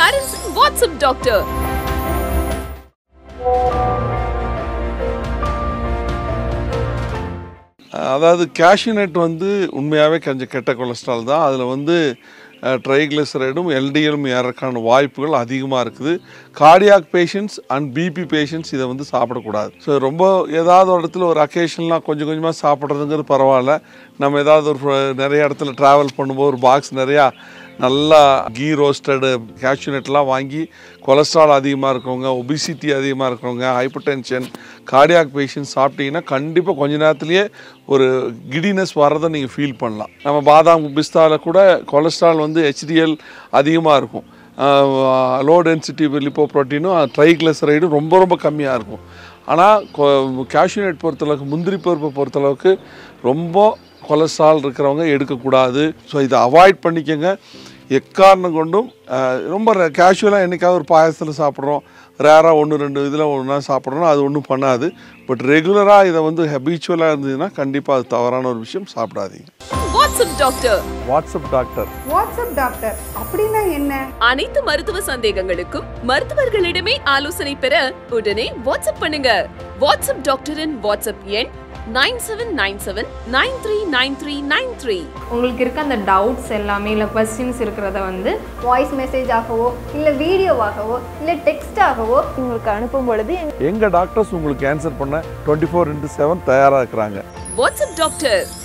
parents WhatsApp doctor அதாவது cashew nut வந்து உண்மையாகவே கொஞ்சம் கெட்ட கொலஸ்ட்ரால் தான் அதில் வந்து ட்ரைக்ளிசரைடும் எல்டிஎலும் ஏறக்கான வாய்ப்புகள் அதிகமாக இருக்குது cardiac patients and BP patients இதை வந்து சாப்பிடக்கூடாது ஸோ ரொம்ப ஏதாவது ஒரு இடத்துல ஒரு அக்கேஷன்லாம் கொஞ்சம் கொஞ்சமாக சாப்பிட்றதுங்கிறது பரவாயில்ல நம்ம ஏதாவது ஒரு நிறைய இடத்துல ட்ராவல் பண்ணும்போது ஒரு பாக்ஸ் நிறையா நல்லா கீ ரோஸ்டடு கேஷ்யூநட்லாம் வாங்கி கொலஸ்ட்ரால் அதிகமாக இருக்கவங்க ஒபிசிட்டி அதிகமாக இருக்கவங்க ஹைப்பர் டென்ஷன் கார்டியாக் பேஷண்ட் சாப்பிட்டீங்கன்னா கண்டிப்பாக கொஞ்ச நேரத்துலேயே ஒரு கிடினஸ் வர்றதை நீங்கள் ஃபீல் பண்ணலாம் நம்ம பாதாம் பிஸ்தாவில் கூட கொலஸ்ட்ரால் வந்து ஹெச்டிஎல் அதிகமாக இருக்கும் லோ டென்சிட்டி லிப்போ ப்ரோட்டீனும் ட்ரைக்ளசரைடும் ரொம்ப ரொம்ப கம்மியாக இருக்கும் ஆனால் கேஷ்யூநட் பொறுத்தளவுக்கு முந்திரி பருப்பை பொறுத்தளவுக்கு ரொம்ப கொலஸ்ட்ரால் இருக்கிறவங்க எடுக்கக்கூடாது ஸோ இதை அவாய்ட் பண்ணிக்கோங்க எக்காரணம் கொண்டும் அஹ், ரொம்ப கேஷுவலாக என்றைக்காவது ஒரு பாயசத்தில் சாப்பிட்றோம் ரேராக ஒன்று ரெண்டு இதில் ஒன்றா சாப்பிட்றோம் அது ஒன்றும் பண்ணாது பட் ரெகுலராக இதை வந்து ஹெபிச்சுவலாக இருந்ததுன்னா கண்டிப்பாக அது தவறான ஒரு விஷயம் சாப்பிடாதீங்க WhatsApp doctor WhatsApp doctor WhatsApp doctor அப்படின்னா என்ன அனைத்து மருத்துவ சந்தேகங்களுக்கும் மருத்துவர்களிடமே ஆலோசனை பெற உடனே வாட்ஸ்அப் பண்ணுங்க வாட்ஸ்அப் டாக்டரின் வாட்ஸ்அப் எண் nine seven nine seven nine three nine three nine three உங்களுக்கு இருக்க அந்த டவுட்ஸ் எல்லாமே இல்லை கொஸ்டின்ஸ் இருக்கிறத வந்து வாய்ஸ் மெசேஜாகவோ இல்லை வீடியோவாகவோ இல்லை டெக்ஸ்டாகவோ உங்களுக்கு அனுப்பும் பொழுது எங்கள் டாக்டர்ஸ் உங்களுக்கு ஆன்சர் பண்ண டுவெண்ட்டி ஃபோர் இன்ட்டு செவன் தயாராக இருக்கிறாங்க வாட்ஸ்அப் டாக்டர்